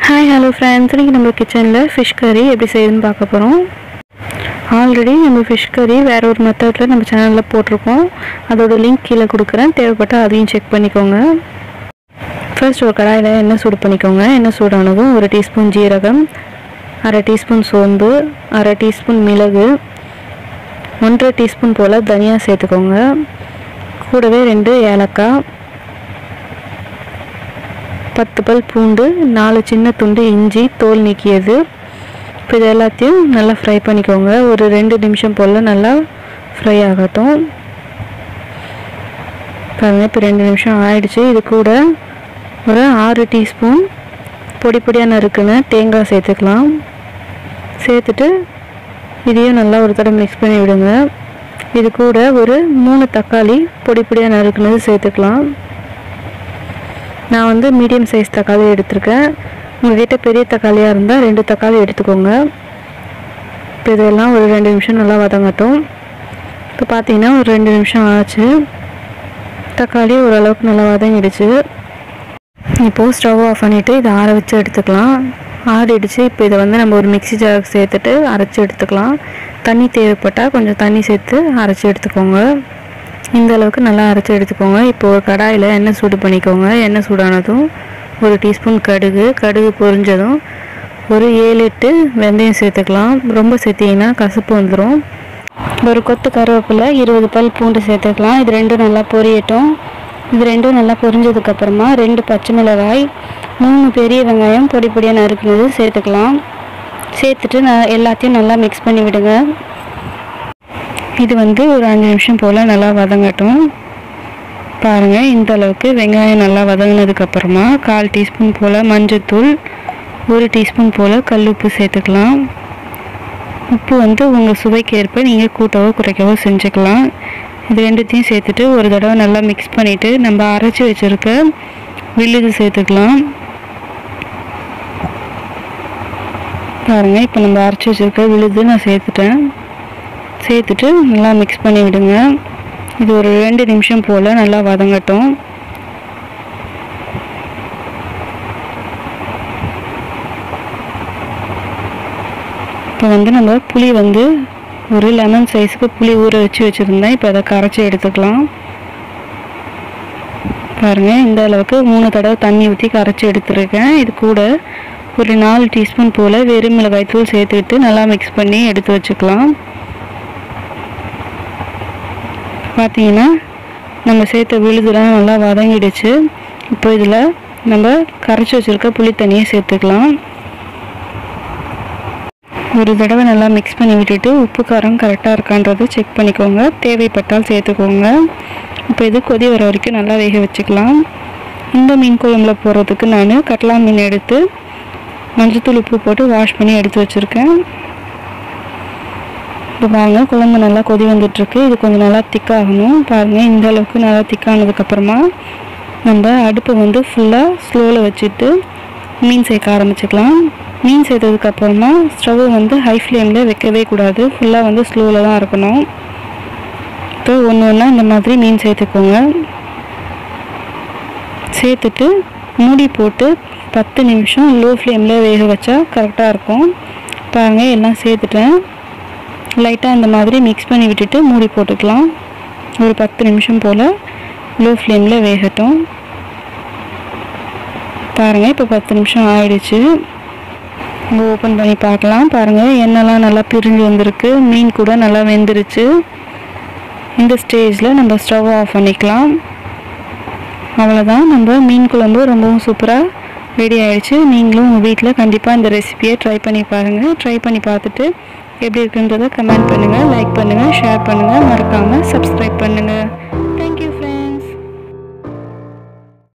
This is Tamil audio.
ஹாய் ஹலோ ஃப்ரெண்ட்ஸ் இன்றைக்கி நம்ம கிச்சனில் ஃபிஷ் கறி எப்படி செய்யுதுன்னு பார்க்க போகிறோம் ஆல்ரெடி நம்ம ஃபிஷ் கறி வேற ஒரு மெத்தடில் நம்ம சேனலில் போட்டிருக்கோம் அதோட லிங்க் கீழே கொடுக்குறேன் தேவைப்பட்டால் அதையும் செக் பண்ணிக்கோங்க ஃபர்ஸ்ட் ஒரு கடாயில் எண்ணெய் சூடு பண்ணிக்கோங்க எண்ணெய் சூடானதும் ஒரு டீஸ்பூன் ஜீரகம் அரை டீஸ்பூன் சோம்பு அரை டீஸ்பூன் மிளகு ஒன்றரை டீஸ்பூன் போல் தனியா சேர்த்துக்கோங்க கூடவே ரெண்டு ஏலக்காய் பத்து பல் பூண்டு நாலு சின்ன துண்டு இஞ்சி தோல் நீக்கியது இப்போ இது எல்லாத்தையும் நல்லா ஃப்ரை பண்ணிக்கோங்க ஒரு ரெண்டு நிமிஷம் போல் நல்லா ஃப்ரை ஆகட்டும் பாருங்க இப்போ ரெண்டு நிமிஷம் ஆயிடுச்சு இது கூட ஒரு ஆறு டீஸ்பூன் பொடி பொடியாக நறுக்குன்னு தேங்காய் சேர்த்துக்கலாம் சேர்த்துட்டு இதையும் நல்லா ஒரு தடவை மிக்ஸ் பண்ணி விடுங்க இது கூட ஒரு மூணு தக்காளி பொடி பொடியாக நறுக்குனது சேர்த்துக்கலாம் நான் வந்து மீடியம் சைஸ் தக்காளி எடுத்திருக்கேன் உங்கள்கிட்ட பெரிய தக்காளியாக இருந்தால் ரெண்டு தக்காளி எடுத்துக்கோங்க இப்போ இதெல்லாம் ஒரு ரெண்டு நிமிஷம் நல்லா வதங்கட்டும் இப்போ பார்த்தீங்கன்னா ஒரு ரெண்டு நிமிஷம் ஆச்சு தக்காளி ஓரளவுக்கு நல்லா வதங்கிடுச்சு இப்போது ஸ்டவ் ஆஃப் பண்ணிவிட்டு இதை ஆற வச்சு எடுத்துக்கலாம் ஆறிடுச்சு இப்போ இதை வந்து நம்ம ஒரு மிக்ஸி ஜாருக்கு சேர்த்துட்டு அரைச்சி எடுத்துக்கலாம் தண்ணி தேவைப்பட்டால் கொஞ்சம் தண்ணி சேர்த்து அரைச்சி எடுத்துக்கோங்க இந்த அளவுக்கு நல்லா அரைச்சி எடுத்துக்கோங்க இப்போ ஒரு கடாயில் எண்ணெய் சூடு பண்ணிக்கோங்க எண்ணெய் சூடானதும் ஒரு டீஸ்பூன் கடுகு கடுகு பொரிஞ்சதும் ஒரு ஏழு எட்டு வெந்தயம் சேர்த்துக்கலாம் ரொம்ப சேர்த்திங்கன்னா கசப்பு வந்துடும் ஒரு கொத்து கருவேப்பிலை இருபது பல் பூண்டு சேர்த்துக்கலாம் இது ரெண்டும் நல்லா பொரியட்டும் இது ரெண்டும் நல்லா பொரிஞ்சதுக்கப்புறமா ரெண்டு பச்சை மிளகாய் மூணு பெரிய வெங்காயம் பொடி பொடியாக நறுக்குனது சேர்த்துக்கலாம் சேர்த்துட்டு நான் எல்லாத்தையும் நல்லா மிக்ஸ் பண்ணி விடுங்க இது வந்து ஒரு அஞ்சு நிமிஷம் போல் நல்லா வதங்கட்டும் பாருங்கள் இந்த அளவுக்கு வெங்காயம் நல்லா வதங்கினதுக்கப்புறமா கால் டீஸ்பூன் போல் மஞ்சத்தூள் ஒரு டீஸ்பூன் போல் கல் உப்பு சேர்த்துக்கலாம் உப்பு வந்து உங்கள் சுவைக்கு ஏற்ப நீங்கள் கூட்டவோ குறைக்கவோ செஞ்சுக்கலாம் இது ரெண்டுத்தையும் சேர்த்துட்டு ஒரு தடவை நல்லா மிக்ஸ் பண்ணிவிட்டு நம்ம அரைச்சி வச்சுருக்க வில்லுது சேர்த்துக்கலாம் பாருங்கள் இப்போ நம்ம அரைச்சி வச்சுருக்க விழுது நான் சேர்த்துட்டேன் சேர்த்துட்டு நல்லா மிக்ஸ் பண்ணி விடுங்க இது ஒரு ரெண்டு நிமிஷம் போல் நல்லா வதங்கட்டும் இப்போ வந்து நம்ம புளி வந்து ஒரு லெமன் சைஸுக்கு புளி ஊற வச்சு வச்சுருந்தேன் இப்போ அதை கரைச்சி எடுத்துக்கலாம் பாருங்கள் இந்த அளவுக்கு மூணு தடவை தண்ணி ஊற்றி கரைச்சி எடுத்துருக்கேன் இது கூட ஒரு நாலு டீஸ்பூன் போல் வெறும் மிளகாய் தூள் சேர்த்துக்கிட்டு நல்லா மிக்ஸ் பண்ணி எடுத்து வச்சுக்கலாம் பார்த்தீங்கன்னா நம்ம சேர்த்த விழுதுலாம் நல்லா வதங்கிடுச்சு இப்போ இதில் நம்ம கரைச்சி வச்சுருக்க புளி தண்ணியை சேர்த்துக்கலாம் ஒரு தடவை நல்லா மிக்ஸ் பண்ணி விட்டுட்டு உப்பு காரம் கரெக்டாக இருக்கான்றதை செக் பண்ணிக்கோங்க தேவைப்பட்டால் சேர்த்துக்கோங்க இப்போ இது கொதி வர வரைக்கும் நல்லா வேக வச்சுக்கலாம் இந்த மீன் குழம்புல போடுறதுக்கு நான் கட்லா மீன் எடுத்து மஞ்சத்தூள் உப்பு போட்டு வாஷ் பண்ணி எடுத்து வச்சுருக்கேன் இப்போ பாருங்கள் குழம்பு நல்லா கொதி வந்துட்டுருக்கு இது கொஞ்சம் நல்லா திக்காகணும் பாருங்கள் இந்த அளவுக்கு நல்லா திக்கானதுக்கப்புறமா நம்ம அடுப்பை வந்து ஃபுல்லாக ஸ்லோவில் வச்சுட்டு மீன் சேர்க்க ஆரம்பிச்சுக்கலாம் மீன் சேர்த்ததுக்கப்புறமா ஸ்டவ் வந்து ஹை ஃப்ளேமில் வைக்கவே கூடாது ஃபுல்லாக வந்து ஸ்லோவில் தான் இருக்கணும் இப்போ ஒன்று ஒன்றா இந்த மாதிரி மீன் சேர்த்துக்கோங்க சேர்த்துட்டு மூடி போட்டு பத்து நிமிஷம் லோ ஃப்ளேமில் வேக வச்சா கரெக்டாக இருக்கும் பாருங்கள் எல்லாம் சேர்த்துட்டேன் லைட்டாக இந்த மாதிரி மிக்ஸ் பண்ணி விட்டுட்டு மூடி போட்டுக்கலாம் ஒரு பத்து நிமிஷம் போல் லோ ஃப்ளேமில் வேகட்டும் பாருங்கள் இப்போ பத்து நிமிஷம் ஆயிடுச்சு நம்ம ஓப்பன் பண்ணி பார்க்கலாம் பாருங்கள் எண்ணெய்லாம் நல்லா பிரிஞ்சு வந்திருக்கு மீன் கூட நல்லா வெந்துருச்சு இந்த ஸ்டேஜில் நம்ம ஸ்டவ் ஆஃப் பண்ணிக்கலாம் அவ்வளோதான் நம்ம மீன் குழம்பு ரொம்பவும் சூப்பராக ரெடி ஆயிடுச்சு நீங்களும் உங்கள் வீட்டில் கண்டிப்பாக இந்த ரெசிபியை ட்ரை பண்ணி பாருங்கள் ட்ரை பண்ணி பார்த்துட்டு எப்படி இருக்குன்றதை கமெண்ட் பண்ணுங்கள் லைக் பண்ணுங்கள் ஷேர் பண்ணுங்கள் மறக்காமல் சப்ஸ்கிரைப் பண்ணுங்கள்